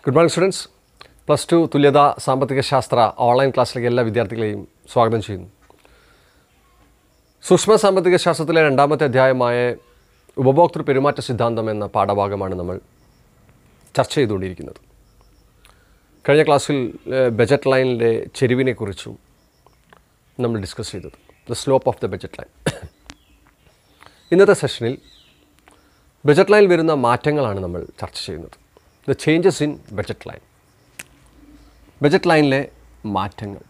good morning students plus two തുല്യത സാമ്പത്തിക ശാസ്ത്ര ഓൺലൈൻ ക്ലാസ്സിലേക്ക് എല്ലാ വിദ്യാർത്ഥികളെയും സ്വാഗതം ചെയ്യുന്നു സൂക്ഷ്മ സാമ്പത്തിക ശാസ്ത്രത്തിലെ രണ്ടാമത്തെ അധ്യായമായ ഉപഭോക്തൃ പെരുമാറ്റ സിദ്ധാന്തം എന്ന പാഠഭാഗമാണ് നമ്മൾ ചർച്ച ചെയ്തുകൊണ്ടിരിക്കുന്നത് കഴിഞ്ഞ ക്ലാസ്സിൽ ഏഹ്, ബജറ്റ് ലൈനിലെ ചെരിവിനെക്കുറിച്ചും നമ്മൾ ഡിസ്കസ് ചെയ്തത് the slope of the budget line ഇന്നത്തെ സെഷനിൽ ബജറ്റ് ലൈനിൽ വരുന്ന മാറ്റങ്ങളാണ് നമ്മൾ ചർച്ച ചെയ്യുന്നത് the changes in budget line budget ലൈനിലെ മാറ്റങ്ങൾ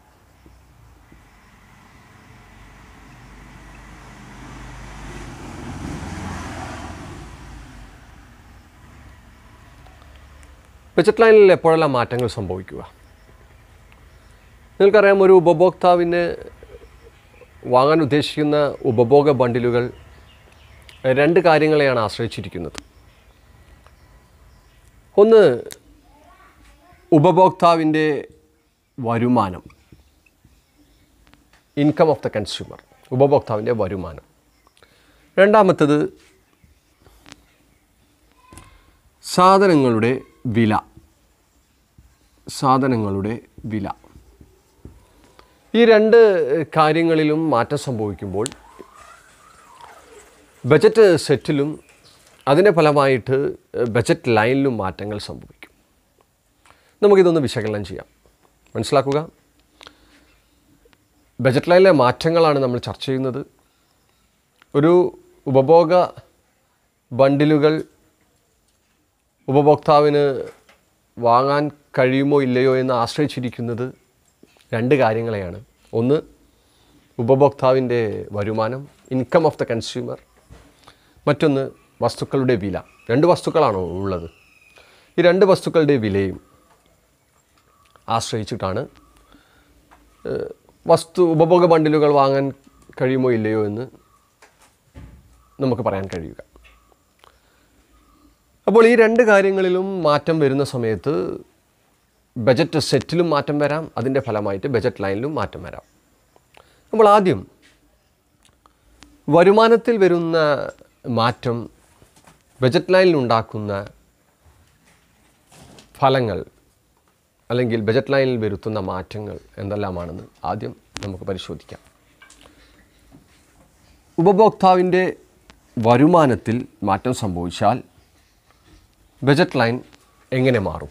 ബജറ്റ് ലൈനിൽ എപ്പോഴെല്ലാം മാറ്റങ്ങൾ സംഭവിക്കുക നിങ്ങൾക്കറിയാം ഒരു ഉപഭോക്താവിന് വാങ്ങാൻ ഉദ്ദേശിക്കുന്ന ഉപഭോഗ ബണ്ടിലുകൾ രണ്ട് കാര്യങ്ങളെയാണ് ആശ്രയിച്ചിരിക്കുന്നത് ഒന്ന് ഉപഭോക്താവിൻ്റെ വരുമാനം ഇൻകം ഓഫ് ദ കൺസ്യൂമർ ഉപഭോക്താവിൻ്റെ വരുമാനം രണ്ടാമത്തത് സാധനങ്ങളുടെ വില സാധനങ്ങളുടെ വില ഈ രണ്ട് കാര്യങ്ങളിലും മാറ്റം സംഭവിക്കുമ്പോൾ ബജറ്റ് സെറ്റിലും അതിൻ്റെ ഫലമായിട്ട് ബജറ്റ് ലൈനിലും മാറ്റങ്ങൾ സംഭവിക്കും നമുക്കിതൊന്ന് വിശകലനം ചെയ്യാം മനസ്സിലാക്കുക ബജറ്റ് ലൈനിലെ മാറ്റങ്ങളാണ് നമ്മൾ ചർച്ച ചെയ്യുന്നത് ഒരു ഉപഭോഗ ബണ്ടിലുകൾ ഉപഭോക്താവിന് വാങ്ങാൻ കഴിയുമോ ഇല്ലയോ എന്ന് ആശ്രയിച്ചിരിക്കുന്നത് രണ്ട് കാര്യങ്ങളെയാണ് ഒന്ന് ഉപഭോക്താവിൻ്റെ വരുമാനം ഇൻകം ഓഫ് ദ കൺസ്യൂമർ മറ്റൊന്ന് വസ്തുക്കളുടെ വില രണ്ട് വസ്തുക്കളാണോ ഉള്ളത് ഈ രണ്ട് വസ്തുക്കളുടെ വിലയും ആശ്രയിച്ചിട്ടാണ് ഏഹ്, വസ്തു ഉപഭോഗ ബണ്ടിലുകൾ വാങ്ങാൻ കഴിയുമോ ഇല്ലയോ എന്ന് നമുക്ക് പറയാൻ കഴിയുക അപ്പോൾ ഈ രണ്ട് കാര്യങ്ങളിലും മാറ്റം വരുന്ന സമയത്ത് ബജറ്റ് സെറ്റിലും മാറ്റം വരാം അതിൻ്റെ ഫലമായിട്ട് ബജറ്റ് ലൈനിലും മാറ്റം വരാം അപ്പോൾ ആദ്യം വരുമാനത്തിൽ വരുന്ന മാറ്റം ബജറ്റ് ലൈനിൽ ഉണ്ടാക്കുന്ന ഫലങ്ങൾ അല്ലെങ്കിൽ ബജറ്റ് ലൈനിൽ വരുത്തുന്ന മാറ്റങ്ങൾ എന്തെല്ലാമാണെന്ന് ആദ്യം നമുക്ക് പരിശോധിക്കാം ഉപഭോക്താവിൻ്റെ വരുമാനത്തിൽ മാറ്റം സംഭവിച്ചാൽ ബജറ്റ് ലൈൻ എങ്ങനെ മാറും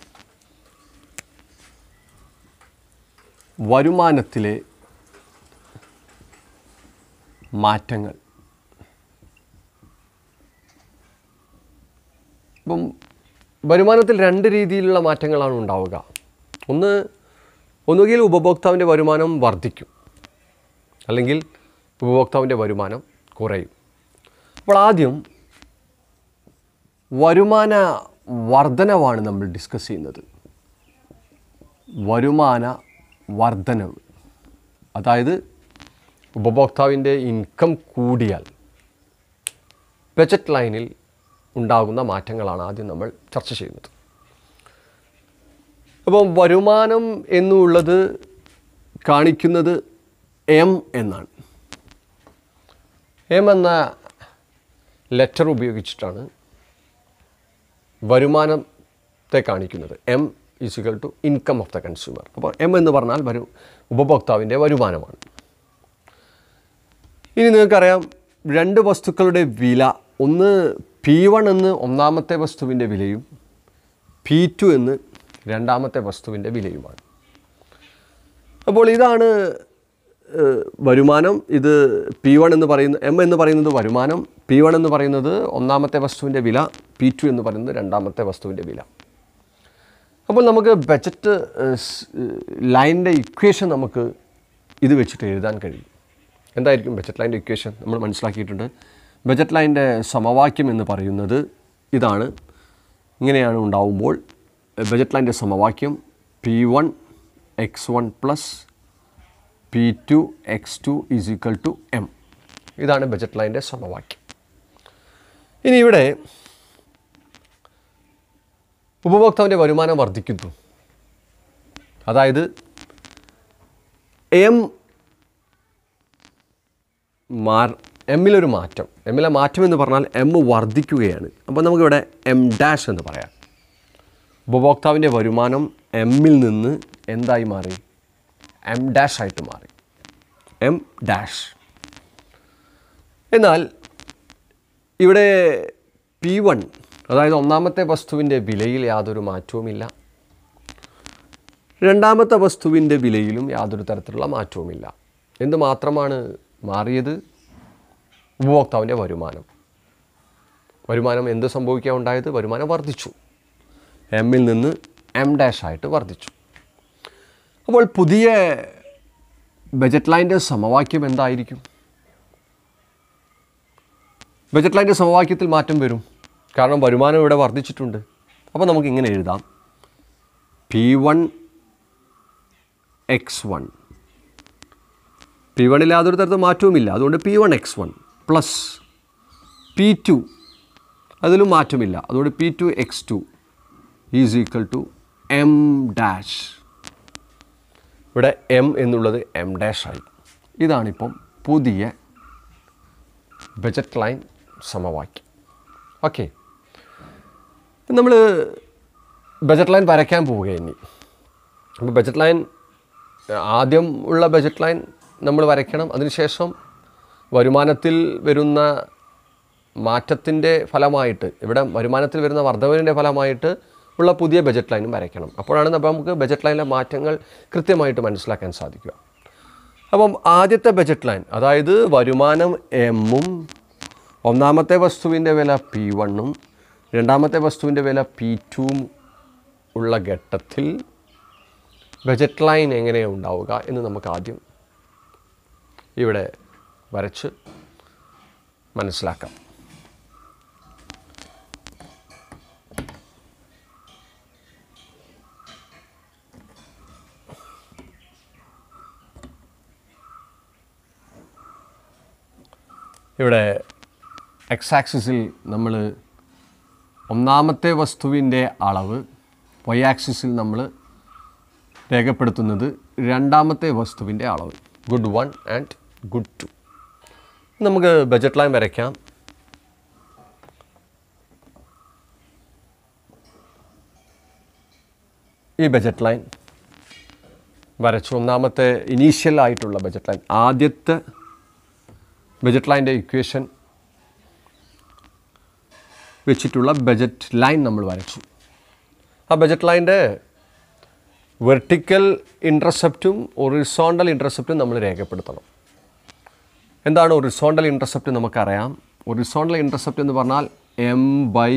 വരുമാനത്തിലെ മാറ്റങ്ങൾ ഇപ്പം വരുമാനത്തിൽ രണ്ട് രീതിയിലുള്ള മാറ്റങ്ങളാണ് ഉണ്ടാവുക ഒന്ന് ഒന്നുകിൽ ഉപഭോക്താവിൻ്റെ വരുമാനം വർദ്ധിക്കും അല്ലെങ്കിൽ ഉപഭോക്താവിൻ്റെ വരുമാനം കുറയും അപ്പോൾ ആദ്യം വരുമാന വർധനവാണ് നമ്മൾ ഡിസ്കസ് ചെയ്യുന്നത് വരുമാന വർധനവ് അതായത് ഉപഭോക്താവിൻ്റെ ഇൻകം കൂടിയാൽ ബജറ്റ് ലൈനിൽ ഉണ്ടാകുന്ന മാറ്റങ്ങളാണ് ആദ്യം നമ്മൾ ചർച്ച ചെയ്യുന്നത് അപ്പം വരുമാനം എന്നുള്ളത് കാണിക്കുന്നത് എം എന്നാണ് എം എന്ന ലെറ്റർ ഉപയോഗിച്ചിട്ടാണ് വരുമാനത്തെ കാണിക്കുന്നത് M is equal to income of the consumer അപ്പോൾ എം എന്ന് പറഞ്ഞാൽ വരും ഉപഭോക്താവിൻ്റെ വരുമാനമാണ് ഇനി നിങ്ങൾക്കറിയാം രണ്ട് വസ്തുക്കളുടെ വില ഒന്ന് പി വൺ എന്ന് ഒന്നാമത്തെ വസ്തുവിൻ്റെ വിലയും പി ടു എന്ന് രണ്ടാമത്തെ വസ്തുവിൻ്റെ വിലയുമാണ് അപ്പോൾ ഇതാണ് ഏഹ്, വരുമാനം ഇത് പി വൺ എന്ന് പറയുന്ന എം എന്ന് പറയുന്നത് വരുമാനം പി വൺ എന്ന് പറയുന്നത് ഒന്നാമത്തെ വസ്തുവിൻ്റെ വില പി ടു എന്ന് പറയുന്നത് രണ്ടാമത്തെ വസ്തുവിൻ്റെ വില അപ്പോൾ നമുക്ക് ബജറ്റ് ലൈനിൻ്റെ ഇക്വേഷൻ നമുക്ക് ഇത് വെച്ചിട്ട് എഴുതാൻ കഴിയും എന്തായിരിക്കും ബജറ്റ് ലൈൻ്റെ ഇക്വേഷൻ നമ്മൾ മനസ്സിലാക്കിയിട്ടുണ്ട് ബജറ്റ് ലൈൻ്റെ സമവാക്യം എന്ന് പറയുന്നത് ഇതാണ് ഇങ്ങനെയാണ് ഉണ്ടാവുമ്പോൾ ബജറ്റ് ലൈൻ്റെ സമവാക്യം P one X one plus P two X two is equal to M ഇതാണ് ബജറ്റ് ലൈൻ്റെ സമവാക്യം ഇനി ഇവിടെ ഉപഭോക്താവിൻ്റെ വരുമാനം വർദ്ധിക്കുന്നു അതായത് എം മാർ എമ്മിലൊരു മാറ്റം എമ്മിലെ മാറ്റം എന്ന് പറഞ്ഞാൽ എം വർദ്ധിക്കുകയാണ് അപ്പോൾ നമുക്കിവിടെ എം ഡാഷ് എന്ന് പറയാം ഉപഭോക്താവിൻ്റെ വരുമാനം എമ്മിൽ നിന്ന് എന്തായി മാറി എം ഡാഷ് ആയിട്ട് മാറി എം ഡാഷ് എന്നാൽ ഇവിടെ പി വൺ അതായത് ഒന്നാമത്തെ വസ്തുവിൻ്റെ വിലയിൽ യാതൊരു മാറ്റവുമില്ല രണ്ടാമത്തെ വസ്തുവിൻ്റെ വിലയിലും യാതൊരു തരത്തിലുള്ള മാറ്റവുമില്ല എന്ത് മാത്രമാണ് മാറിയത് ഉപഭോക്താവിൻ്റെ വരുമാനം വരുമാനം എന്ത് സംഭവിക്കാൻ ഉണ്ടായത് വരുമാനം വർദ്ധിച്ചു എമ്മിൽ നിന്ന് എം ഡാഷ് ആയിട്ട് വർദ്ധിച്ചു അപ്പോൾ പുതിയ ബജറ്റ് ലൈൻ്റെ സമവാക്യം എന്തായിരിക്കും ബജറ്റ് ലൈൻ്റെ സമവാക്യത്തിൽ മാറ്റം വരും കാരണം വരുമാനം ഇവിടെ വർദ്ധിച്ചിട്ടുണ്ട് അപ്പോൾ നമുക്ക് ഇങ്ങനെ എഴുതാം P one X one P വണ്ണിൽ യാതൊരു തരത്തിൽ മാറ്റവുമില്ല അതുകൊണ്ട് P one X one plus P two അതിലും മാറ്റമില്ല അതുകൊണ്ട് P two X two is equal to M dash ഇവിടെ എം എന്നുള്ളത് എം ഡാഷ് ആയി ഇതാണിപ്പം പുതിയ ബജറ്റ് ലൈൻ സമവാക്യം ഓക്കെ നമ്മൾ ബജറ്റ് ലൈൻ വരയ്ക്കാൻ പോവുക ഇനി അപ്പോൾ ബജറ്റ് ലൈൻ ആദ്യം ഉള്ള ബജറ്റ് ലൈൻ നമ്മൾ വരയ്ക്കണം അതിനുശേഷം വരുമാനത്തിൽ വരുന്ന മാറ്റത്തിൻ്റെ ഫലമായിട്ട് ഇവിടെ വരുമാനത്തിൽ വരുന്ന വർധനവിൻ്റെ ഫലമായിട്ട് ഉള്ള പുതിയ ബജറ്റ് ലൈനും വരയ്ക്കണം അപ്പോഴാണ് അപ്പോൾ നമുക്ക് ബജറ്റ് ലൈനിലെ മാറ്റങ്ങൾ കൃത്യമായിട്ട് മനസ്സിലാക്കാൻ സാധിക്കുക അപ്പം ആദ്യത്തെ ബജറ്റ് ലൈൻ അതായത് വരുമാനം എമ്മും ഒന്നാമത്തെ വസ്തുവിൻ്റെ വില പി വണ്ണും രണ്ടാമത്തെ വസ്തുവിൻ്റെ വില പി ടുവും ഉള്ള ഘട്ടത്തിൽ ബജറ്റ് ലൈൻ എങ്ങനെയാണ് ഉണ്ടാവുക എന്ന് നമുക്ക് ആദ്യം ഇവിടെ വരച്ച് മനസ്സിലാക്കാം ഇവിടെ എക്സ് ആക്സിസിൽ നമ്മൾ ഒന്നാമത്തെ വസ്തുവിൻ്റെ അളവ് വൈ ആക്സിസിൽ നമ്മൾ രേഖപ്പെടുത്തുന്നത് രണ്ടാമത്തെ വസ്തുവിൻ്റെ അളവ് good one and good two നമുക്ക് ബജറ്റ് ലൈൻ വരയ്ക്കാം ഈ ബജറ്റ് ലൈൻ വരച്ചു ഒന്നാമത്തെ ഇനീഷ്യൽ ആയിട്ടുള്ള ബജറ്റ് ലൈൻ ആദ്യത്തെ ബജറ്റ് ലൈൻ്റെ ഇക്വേഷൻ വെച്ചിട്ടുള്ള ബജറ്റ് ലൈൻ നമ്മൾ വരച്ചു ആ ബജറ്റ് ലൈൻ്റെ വെർട്ടിക്കൽ ഇൻറ്റർസെപ്റ്റും ഒറിസോണ്ടൽ ഇൻറ്റർസെപ്റ്റും നമ്മൾ രേഖപ്പെടുത്തണം എന്താണ് ഒറിസോണ്ടൽ ഇൻറ്റർസെപ്റ്റ് നമുക്കറിയാം ഒറിസോണ്ടൽ ഇൻറ്റർസെപ്റ്റ് എന്ന് പറഞ്ഞാൽ എം ബൈ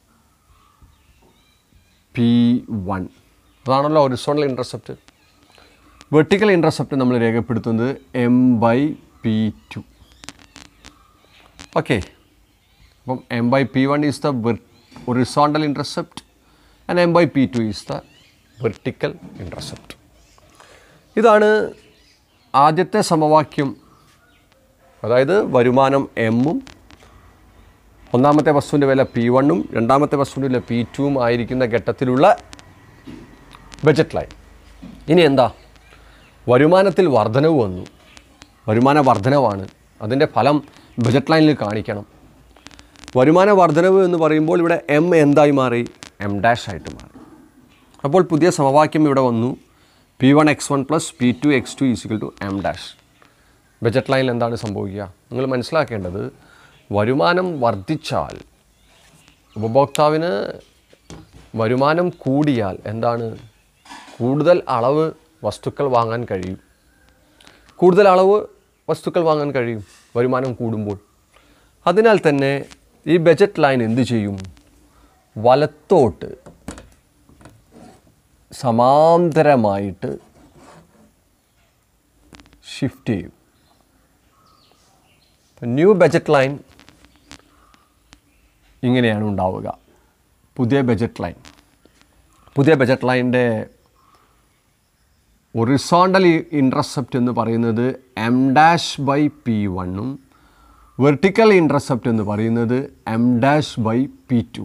പി വൺ അതാണല്ലോ ഒറിസോണ്ടൽ ഇൻറ്റർസെപ്റ്റ് വെർട്ടിക്കൽ ഇൻറ്റർസെപ്റ്റ് നമ്മൾ രേഖപ്പെടുത്തുന്നത് M by P two okay അപ്പം M by P one is the horizontal intercept and M by P two is the vertical intercept ഇതാണ് ആദ്യത്തെ സമവാക്യം അതായത് വരുമാനം എമ്മും ഒന്നാമത്തെ വസ്തുവിൻ്റെ വില പി വണ്ണും രണ്ടാമത്തെ വസ്തുവിൻ്റെ വില പി ടുവും ആയിരിക്കുന്ന ഘട്ടത്തിലുള്ള ബജറ്റ് ലൈൻ ഇനി എന്താ വരുമാനത്തിൽ വർധനവ് വന്നു വരുമാന വർധനവാണ് അതിൻ്റെ ഫലം ബജറ്റ് ലൈനിൽ കാണിക്കണം വരുമാന വർധനവ് എന്ന് പറയുമ്പോൾ ഇവിടെ എം എന്തായി മാറി എം ഡാഷ് ആയിട്ട് മാറി അപ്പോൾ പുതിയ സമവാക്യം ഇവിടെ വന്നു P one X one plus P two X two is equal to M dash budget ലൈനിൽ എന്താണ് സംഭവിക്കുക നിങ്ങൾ മനസ്സിലാക്കേണ്ടത് വരുമാനം വർദ്ധിച്ചാൽ ഉപഭോക്താവിന് വരുമാനം കൂടിയാൽ എന്താണ് കൂടുതൽ അളവ് വസ്തുക്കൾ വാങ്ങാൻ കഴിയും കൂടുതൽ അളവ് വസ്തുക്കൾ വാങ്ങാൻ കഴിയും വരുമാനം കൂടുമ്പോൾ അതിനാൽ തന്നെ ഈ ബജറ്റ് ലൈൻ എന്ത് ചെയ്യും വലത്തോട്ട് സമാന്തരമായിട്ട് ഷിഫ്റ്റ് ചെയ്യും ന്യൂ ബജറ്റ് ലൈൻ ഇങ്ങനെയാണ് ഉണ്ടാവുക പുതിയ ബജറ്റ് ലൈൻ പുതിയ ബജറ്റ് ലൈൻ്റെ ഒറിസോണ്ടൽ ഇൻട്രസെപ്റ്റ് എന്ന് പറയുന്നത് എം ഡാഷ് ബൈ പി വണ്ണും വെർട്ടിക്കൽ ഇൻട്രസെപ്റ്റ് എന്ന് പറയുന്നത് M dash by P two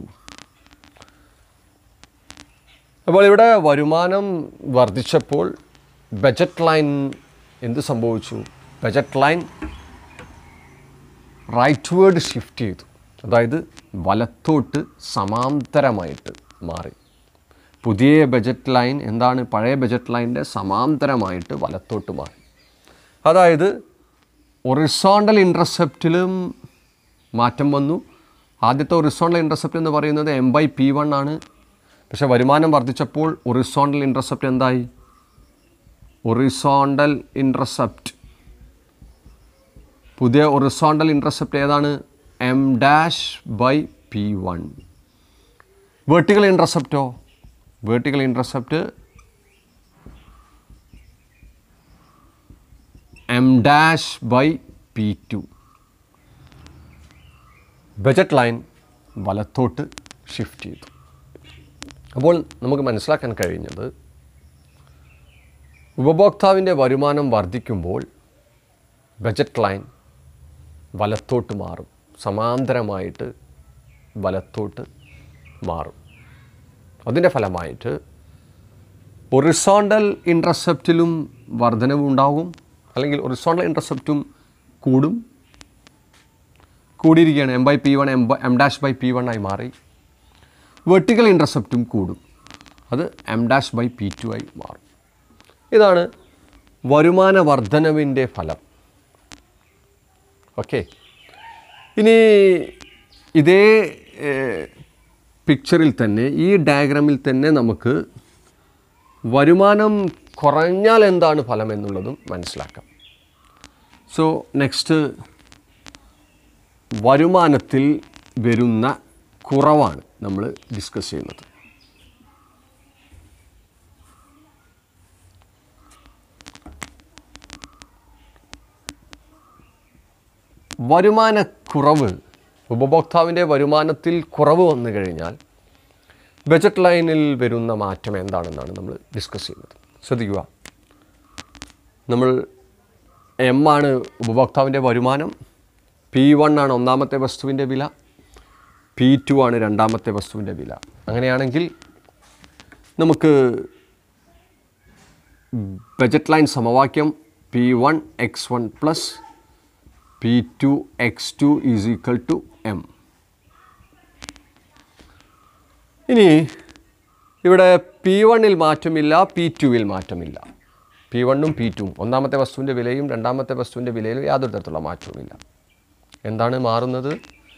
അപ്പോൾ ഇവിടെ വരുമാനം വർദ്ധിച്ചപ്പോൾ ബജറ്റ് ലൈൻ എന്ത് സംഭവിച്ചു budget line rightward shift ചെയ്തു അതായത് വലത്തോട്ട് സമാന്തരമായിട്ട് മാറി പുതിയ ബജറ്റ് ലൈൻ എന്താണ് പഴയ ബജറ്റ് ലൈനിൻ്റെ സമാന്തരമായിട്ട് വലത്തോട്ട് മാറി അതായത് ഒറിസോണ്ടൽ ഇൻ്റർസെപ്റ്റിലും മാറ്റം വന്നു ആദ്യത്തെ ഒറിസോണ്ടൽ ഇൻ്റർസെപ്റ്റ് എന്ന് പറയുന്നത് എം ബൈ പി വൺ ആണ് പക്ഷേ വരുമാനം വർദ്ധിച്ചപ്പോൾ ഒറിസോണ്ടൽ ഇൻ്റർസെപ്റ്റ് എന്തായി ഒറിസോണ്ടൽ ഇൻ്റർസെപ്റ്റ് പുതിയ ഒറിസോണ്ടൽ ഇൻ്റർസെപ്റ്റ് ഏതാണ് M dash by P one vertical ഇൻ്റർസെപ്റ്റോ vertical intercept M dash by P two budget line വലത്തോട്ട് ഷിഫ്റ്റ് ചെയ്തു അപ്പോൾ നമുക്ക് മനസ്സിലാക്കാൻ കഴിഞ്ഞത് ഉപഭോക്താവിൻ്റെ വരുമാനം വർദ്ധിക്കുമ്പോൾ ബജറ്റ് ലൈൻ വലത്തോട്ട് മാറും സമാന്തരമായിട്ട് വലത്തോട്ട് മാറും അതിൻ്റെ ഫലമായിട്ട് ഒറിസോണ്ടൽ ഇൻ്റർസെപ്റ്റിലും വർധനവുണ്ടാകും അല്ലെങ്കിൽ ഒറിസോണ്ടൽ ഇൻ്റർസെപ്റ്റും കൂടും കൂടിയിരിക്കുകയാണ് M by P one M M dash by P one ആയി മാറി വെർട്ടിക്കൽ ഇൻ്റർസെപ്റ്റും കൂടും അത് M dash by P two ആയി മാറും ഇതാണ് വരുമാന വർധനവിൻ്റെ ഫലം ഓക്കെ ഇനി ഇതേ പിക്ചറിൽ തന്നെ ഈ ഡയഗ്രാമിൽ തന്നെ നമുക്ക് വരുമാനം കുറഞ്ഞാൽ എന്താണ് ഫലം എന്നുള്ളതും മനസ്സിലാക്കാം സോ നെക്സ്റ്റ് വരുമാനത്തിൽ വരുന്ന കുറവാണ് നമ്മൾ ഡിസ്കസ് ചെയ്യുന്നത് വരുമാനക്കുറവ് ഉപഭോക്താവിൻ്റെ വരുമാനത്തിൽ കുറവ് വന്നു കഴിഞ്ഞാൽ ബജറ്റ് ലൈനിൽ വരുന്ന മാറ്റം എന്താണെന്നാണ് നമ്മൾ ഡിസ്കസ് ചെയ്യുന്നത് ശ്രദ്ധിക്കുക നമ്മൾ എം ആണ് ഉപഭോക്താവിൻ്റെ വരുമാനം പി വൺ ആണ് ഒന്നാമത്തെ വസ്തുവിൻ്റെ വില പി ടു ആണ് രണ്ടാമത്തെ വസ്തുവിൻ്റെ വില അങ്ങനെയാണെങ്കിൽ നമുക്ക് ബജറ്റ് ലൈൻ സമവാക്യം P one X one plus P two X two is equal to M ഇനി ഇവിടെ പി വണ്ണിൽ മാറ്റമില്ല പി ടുവിൽ മാറ്റമില്ല പി വണ്ണും പി ടുവും ഒന്നാമത്തെ വസ്തുവിൻ്റെ വിലയും രണ്ടാമത്തെ വസ്തുവിൻ്റെ വിലയിലും യാതൊരു തരത്തിലുള്ള മാറ്റവുമില്ല എന്താണ് മാറുന്നത്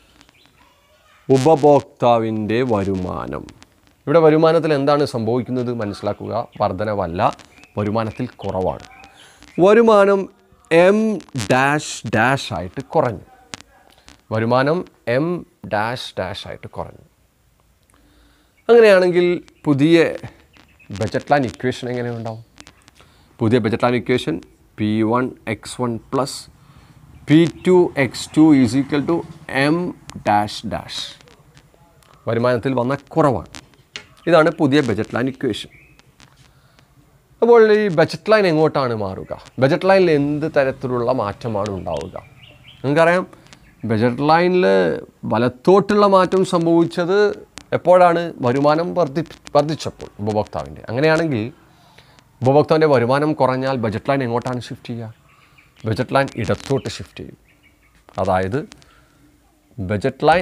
ഉപഭോക്താവിൻ്റെ വരുമാനം ഇവിടെ വരുമാനത്തിൽ എന്താണ് സംഭവിക്കുന്നത് മനസ്സിലാക്കുക വർധനവല്ല വരുമാനത്തിൽ കുറവാണ് വരുമാനം എം ഡാഷ് ഡാഷ് ആയിട്ട് കുറഞ്ഞു വരുമാനം എം ഡാഷ് ഡാഷ് ആയിട്ട് കുറഞ്ഞു അങ്ങനെയാണെങ്കിൽ പുതിയ ബജറ്റ് ലൈൻ ഇക്വേഷൻ എങ്ങനെ ഉണ്ടാവും പുതിയ budget line equation P one X one plus P two X two is equal to M dash dash വരുമാനത്തിൽ വന്ന കുറവാണ് ഇതാണ് പുതിയ ബജറ്റ് ലൈൻ ഇക്വേഷൻ അപ്പോൾ ഈ ബജറ്റ് ലൈൻ എങ്ങോട്ടാണ് മാറുക ബജറ്റ് ലൈനിൽ എന്ത് തരത്തിലുള്ള മാറ്റമാണ് ഉണ്ടാവുക നിങ്ങൾക്കറിയാം ബജറ്റ് ലൈനിൽ വലത്തോട്ടുള്ള മാറ്റം സംഭവിച്ചത് എപ്പോഴാണ് വരുമാനം വർദ്ധി വർദ്ധിച്ചപ്പോൾ ഉപഭോക്താവിൻ്റെ അങ്ങനെയാണെങ്കിൽ ഉപഭോക്താവിൻ്റെ വരുമാനം കുറഞ്ഞാൽ ബജറ്റ് ലൈൻ എങ്ങോട്ടാണ് ഷിഫ്റ്റ് ചെയ്യുക ബജറ്റ് ലൈൻ ഇടത്തോട്ട് ഷിഫ്റ്റ് ചെയ്യും അതായത് ബജറ്റ് ലൈൻ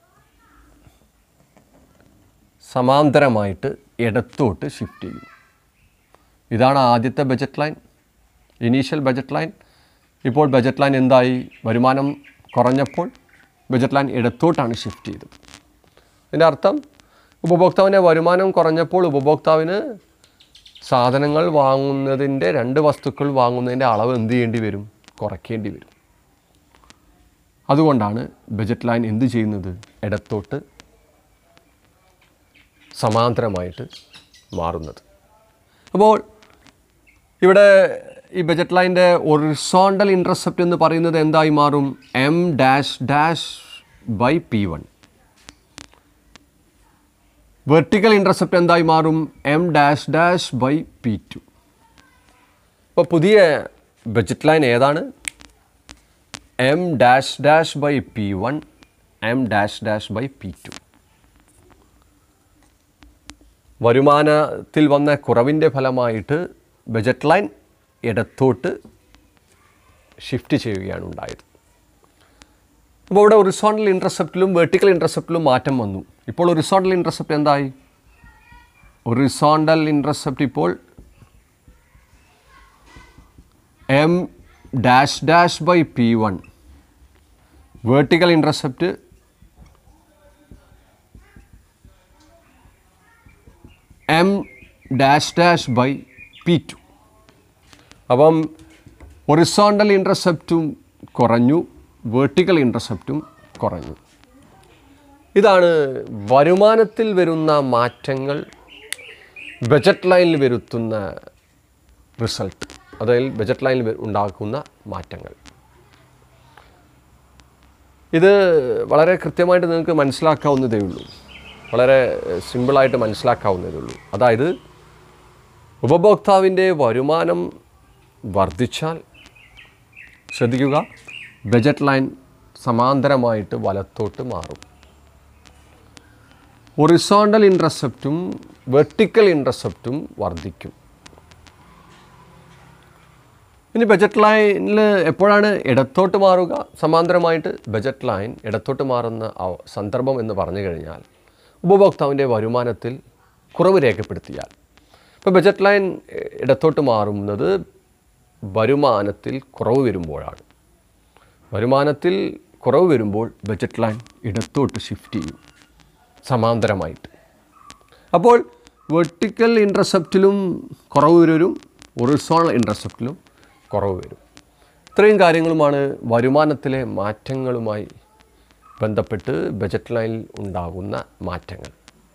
സമാന്തരമായിട്ട് ഇടത്തോട്ട് ഷിഫ്റ്റ് ചെയ്യും ഇതാണ് ആദ്യത്തെ budget line initial budget line ഇപ്പോൾ ബജറ്റ് ലൈൻ എന്തായി വരുമാനം കുറഞ്ഞപ്പോൾ ബജറ്റ് ലൈൻ ഇടത്തോട്ടാണ് ഷിഫ്റ്റ് ചെയ്തത് ഇതിൻ്റെ അർത്ഥം ഉപഭോക്താവിൻ്റെ വരുമാനം കുറഞ്ഞപ്പോൾ ഉപഭോക്താവിന് സാധനങ്ങൾ വാങ്ങുന്നതിൻ്റെ രണ്ട് വസ്തുക്കൾ വാങ്ങുന്നതിൻ്റെ അളവ് എന്ത് ചെയ്യേണ്ടി വരും കുറയ്ക്കേണ്ടി വരും അതുകൊണ്ടാണ് ബജറ്റ് ലൈൻ എന്ത് ചെയ്യുന്നത് ഇടത്തോട്ട് സമാന്തരമായിട്ട് മാറുന്നത് അപ്പോൾ ഇവിടെ ഈ ബജറ്റ് ലൈൻ്റെ ഒറിസോണ്ടൽ ഇൻട്രസെപ്റ്റ് എന്ന് പറയുന്നത് എന്തായി മാറും M dash dash by P one vertical intercept എന്തായി മാറും M dash dash by P two അപ്പോൾ പുതിയ ബജറ്റ് ലൈൻ ഏതാണ് M dash dash by P one M dash dash by P two വരുമാനത്തിൽ വന്ന കുറവിൻ്റെ ഫലമായിട്ട് ബജറ്റ് ലൈൻ ഇടത്തോട്ട് ഷിഫ്റ്റ് ചെയ്യുകയാണ് ഉണ്ടായത് അപ്പോൾ ഇവിടെ ഒറിസോണ്ടൽ ഇൻട്രസെപ്റ്റിലും വെർട്ടിക്കൽ ഇൻട്രസെപ്റ്റിലും മാറ്റം വന്നു ഇപ്പോൾ ഒറിസോണ്ടൽ ഇൻട്രസെപ്റ്റ് എന്തായി ഒറിസോണ്ടൽ ഇൻട്രസെപ്റ്റ് ഇപ്പോൾ M dash dash by P one vertical intercept M dash dash by P two അപ്പം ഒറിസോണ്ടൽ ഇൻട്രസെപ്റ്റും കുറഞ്ഞു വേർട്ടിക്കൽ ഇൻട്രസെപ്റ്റും കുറഞ്ഞു ഇതാണ് വരുമാനത്തിൽ വരുന്ന മാറ്റങ്ങൾ ബജറ്റ് ലൈനിൽ വരുത്തുന്ന റിസൾട്ട് അതായത് ബജറ്റ് ലൈനിൽ വ- ഉണ്ടാക്കുന്ന മാറ്റങ്ങൾ ഇത് വളരെ കൃത്യമായിട്ട് നിങ്ങൾക്ക് മനസ്സിലാക്കാവുന്നതേ ഉള്ളൂ വളരെ സിമ്പിളായിട്ട് മനസ്സിലാക്കാവുന്നതേ ഉള്ളൂ അതായത് ഉപഭോക്താവിൻ്റെ വരുമാനം വർദ്ധിച്ചാൽ ശ്രദ്ധിക്കുക ബജറ്റ് ലൈൻ സമാന്തരമായിട്ട് വലത്തോട്ട് മാറും ഒറിസോണ്ടൽ ഇൻട്രസെപ്റ്റും വെർട്ടിക്കൽ ഇൻട്രസെപ്റ്റും വർദ്ധിക്കും ഇനി ബജറ്റ് ലൈനിൽ എപ്പോഴാണ് ഇടത്തോട്ട് മാറുക സമാന്തരമായിട്ട് ബജറ്റ് ലൈൻ ഇടത്തോട്ട് മാറുന്ന അവ- സന്ദർഭം എന്ന് പറഞ്ഞു കഴിഞ്ഞാൽ ഉപഭോക്താവിൻ്റെ വരുമാനത്തിൽ കുറവ് രേഖപ്പെടുത്തിയാൽ ഇപ്പോൾ ബജറ്റ് ലൈൻ എ- ഇടത്തോട്ട് മാറുന്നത് വരുമാനത്തിൽ കുറവ് വരുമ്പോഴാണ് വരുമാനത്തിൽ കുറവ് വരുമ്പോൾ ബജറ്റ് ലൈൻ ഇടത്തോട്ട് ഷിഫ്റ്റ് ചെയ്യും സമാന്തരമായിട്ട് അപ്പോൾ വെർട്ടിക്കൽ ഇൻട്രസെപ്റ്റിലും കുറവ് വരും ഒറിസോണൽ ഇൻട്രസെപ്റ്റിലും കുറവ് വരും ഇത്രയും കാര്യങ്ങളുമാണ് വരുമാനത്തിലെ മാറ്റങ്ങളുമായി ബന്ധപ്പെട്ട് ബജറ്റ് ലൈനിൽ ഉണ്ടാകുന്ന മാറ്റങ്ങൾ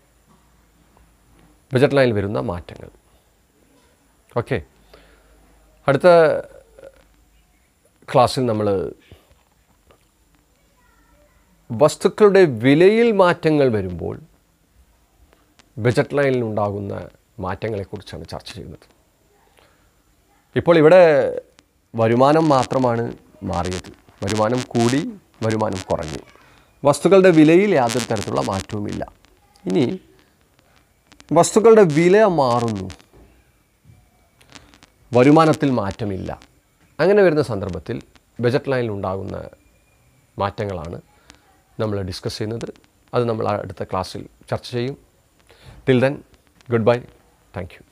ബജറ്റ് ലൈനിൽ വരുന്ന മാറ്റങ്ങൾ ഓക്കെ അടുത്ത ക്ലാസ്സിൽ നമ്മൾ വസ്തുക്കളുടെ വിലയിൽ മാറ്റങ്ങൾ വരുമ്പോൾ ബജറ്റ് ലൈനിൽ ഉണ്ടാകുന്ന മാറ്റങ്ങളെക്കുറിച്ചാണ് ചർച്ച ചെയ്യുന്നത് ഇപ്പോൾ ഇവിടെ വരുമാനം മാത്രമാണ് മാറിയത് വരുമാനം കൂടി വരുമാനം കുറഞ്ഞു വസ്തുക്കളുടെ വിലയിൽ യാതൊരു തരത്തിലുള്ള മാറ്റവുമില്ല ഇനി വസ്തുക്കളുടെ വില മാറുന്നു വരുമാനത്തിൽ മാറ്റമില്ല അങ്ങനെ വരുന്ന സന്ദർഭത്തിൽ ബജറ്റ് ലൈനിൽ ഉണ്ടാകുന്ന മാറ്റങ്ങളാണ് നമ്മൾ ഡിസ്കസ് ചെയ്യുന്നത് അത് നമ്മൾ അടുത്ത ക്ലാസ്സിൽ ചർച്ച ചെയ്യും till then goodbye thank U